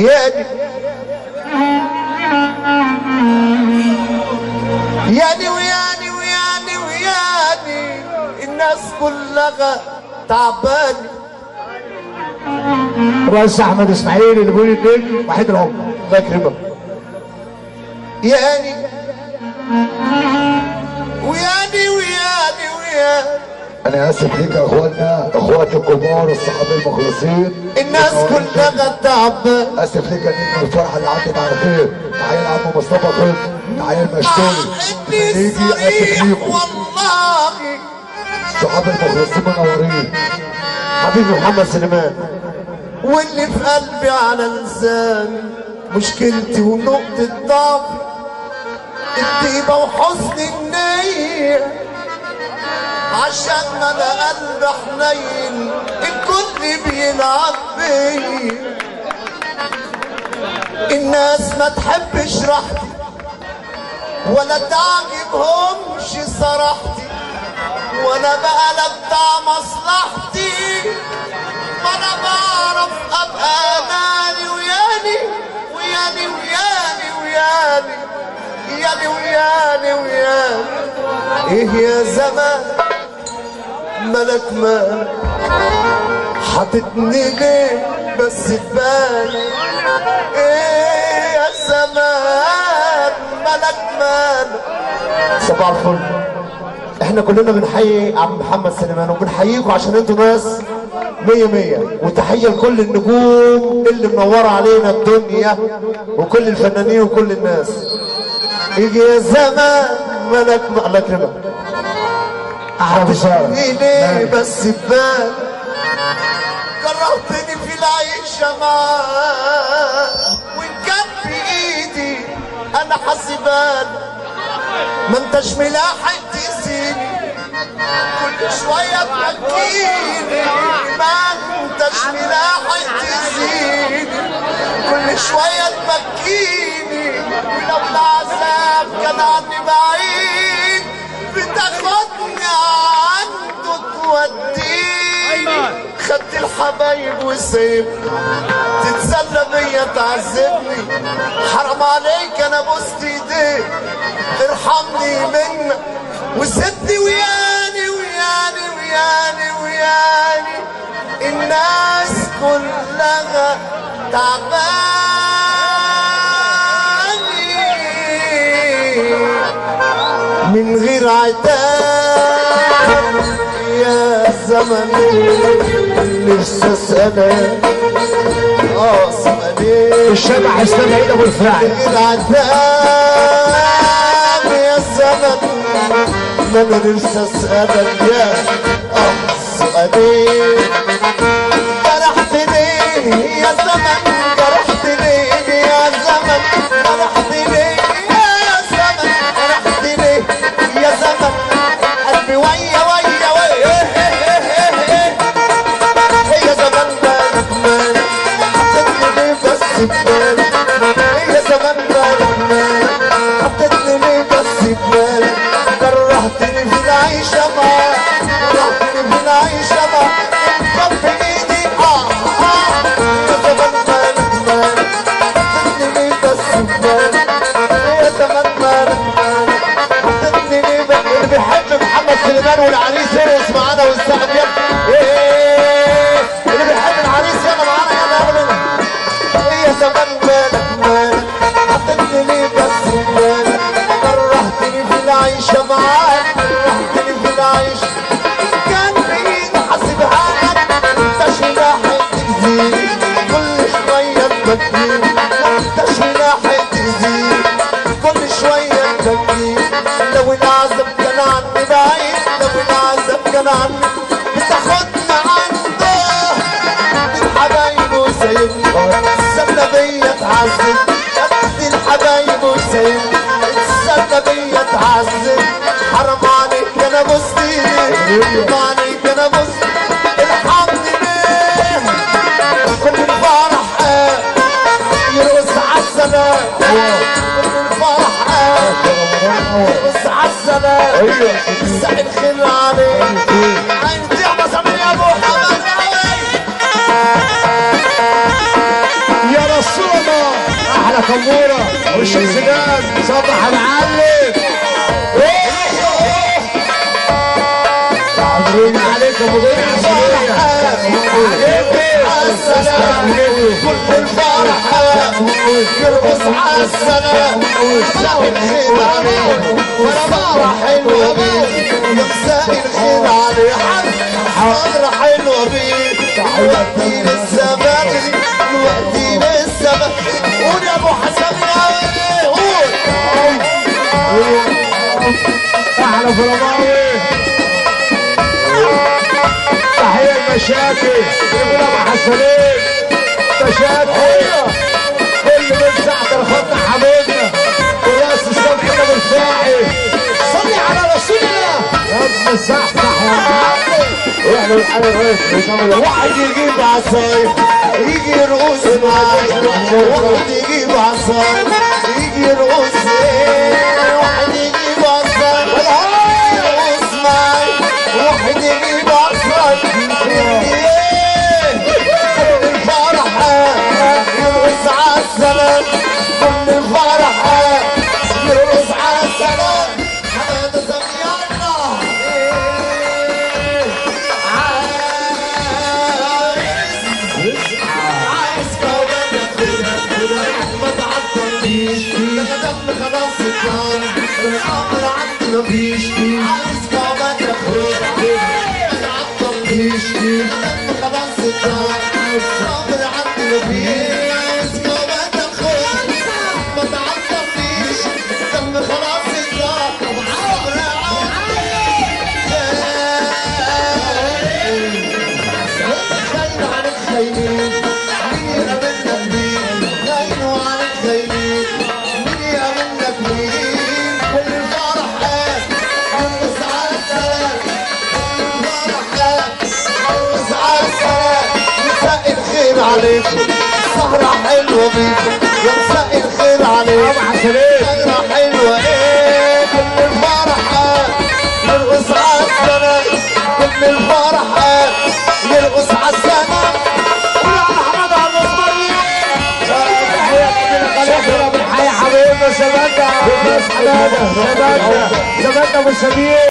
ياني ياني وياني وياني وياني الناس كلها تعباني الرئيس احمد اسماعيل اللي بيقول الدين وحيد العمر الله يكرمك ياني وياني وياني وياني انا اسف ليك يا اخوانا اخواتي الكبار الصحابه المخلصين الناس كلها تعبانة اسف ليك يا نجم الفرحه اللي عدت على خير تعالى عم مصطفى خير تعالى المشتري اني نيجي اسف صريح ليكم والله الصحابه المخلصين منورين حبيبي محمد سليمان واللي في قلبي على لساني مشكلتي ونقطة ضعفي الطيبة وحسن النية عشان ما انا قلبي حنين الكل بيلعب بيا الناس ما تحبش راحتي ولا تعجبهمش صراحتي وانا بقى لا بتاع مصلحتي وانا بعرف ابقى اناني وياني وياني وياني وياني ياني وياني وياني ايه يا زمان ملك مالك حاططني ليه بس تبالي ايه يا زمان ملك مالك صباح الفل احنا كلنا بنحيي عم محمد سليمان وبنحييكم عشان انتوا ناس مية مية وتحية لكل النجوم اللي منورة علينا الدنيا وكل الفنانين وكل الناس يجي يا زمان ملك م- الله يكرمك احلى بشاره ليه بس ببال جربتني في العيشة معاك وإن كان بإيدي أنا حاسبان ما انتش ملاحق تأذيني كل شوية تبكيني ما انتش ملاحق تأذيني كل شوية تبكيني ولو العذاب كان عني بعيد بتاخدني عنده توديني خدت الحبايب وسيب تتسلى بيا تعذبني حرام عليك انا بوست ايديك ارحمني منك وسبني وياني وياني وياني وياني الناس كلها تعباني من غير عتاب يا زمن نفسي اسالك اه اسالك الشبح اسلام عيد ابو الفاعل العذاب يا زمن ما انا نفسي اسالك يا اه سؤالين جرحتني يا زمن جرحتني يا زمن جرحتني يا زمن جرحتني يا زمن قلبي ويا ويا ويا هي زمان بالك مالك حطتني ليه بس ببالك هي زمان بالك مالك حطتني ليه بس ببالك كرهتني في العيشة معاك كرهتني في العيشة معاك كف ايدي اه اه يا زمان بالك مالك حطتني ليه بس ببالك يا زمان بالك مالك حطتني ليه بس اللي بيحب محمد سليمان والعريس يرقص معانا والسقف يلا ايه اللي بيحب العريس يلا معانا يلا يلا هي زمان مالك مالك حطيتني ليه بس مالك كرهتني في العيشة معاك كرهتني في العيشة كان بإيدي حاسبها لك انتش لاحق تأذيني كل شوية تبكيني انتش لاحق تأذيني كل شوية تبكيني لو العذاب كان عني بعيد لو العذاب كان عني بتاخدنا عنده الحبايب وسايبني السنة بيا تعذب قد الحبايب وسايبني السنة بيا تعذب حرام عليك انا بص ايدي حرام عليك انا بص ارحمني ليه كل الفرح قال يرقص عالسلام كل الفرح قال يرقص عالسلام مساء الخير عليك عين تعبة زمان يا ابو حمد يا رسول على كمورة والشيخ سداد صبح يا معلم عبرين عليك ابو ضيع السلام كل الفرح يرقص على السلام مساء الخير عليه وانا فرح حلوة بيه يا مساء الخير عليه فرح حلوة بيه وقتي للزمان وقتي للزمان قول يا ابو حسن يا ولي قول احلى فرماوي تحية المشاكل يقول ابو حسنين مشاكل كل من ساعة الخط حبيبنا وراس السمح ابو الفاعل صلي على رسول الله يا ابن صحصح يا معلم احنا الحاجة غير واحد يجيب عصاي يجي يرقص معاي واحد يجيب عصاي يجي يرقص إيه. واحد يجيب عصاي يرقص معاي واحد يجيب عصاي إيه. كل الفرح يرقص على السلام كل الفرح يرقص على السلام حمادة سميانا عايز كمان ما تعطلنيش انا دم خلاص اتطار الامر عندي مفيش عايز كمان ما تعطلنيش دم خلاص اتطار الامر عندي مفيش عايز كمان ما تعطلنيش دم خلاص اتطار الامر خاين عن الخاينين مين يأمنك مين خاين عن الخاينين مين يأمنك مين كل الفرح قال يرقص على السلام كل الفرح قال يرقص على السلام مساء الخير عليكم سهرة حلوة بيكم يا مساء الخير عليكم ابو حسنين سهرة حلوة ايه كل الفرح قال يرقص على السلام كل الفرح قال يرقص على السلام قول على حماد عبد الصبري تحية كبيرة خليفة ابو الحي حبيبنا سمعنا بس حمادة سمعنا سمعنا ابو سمير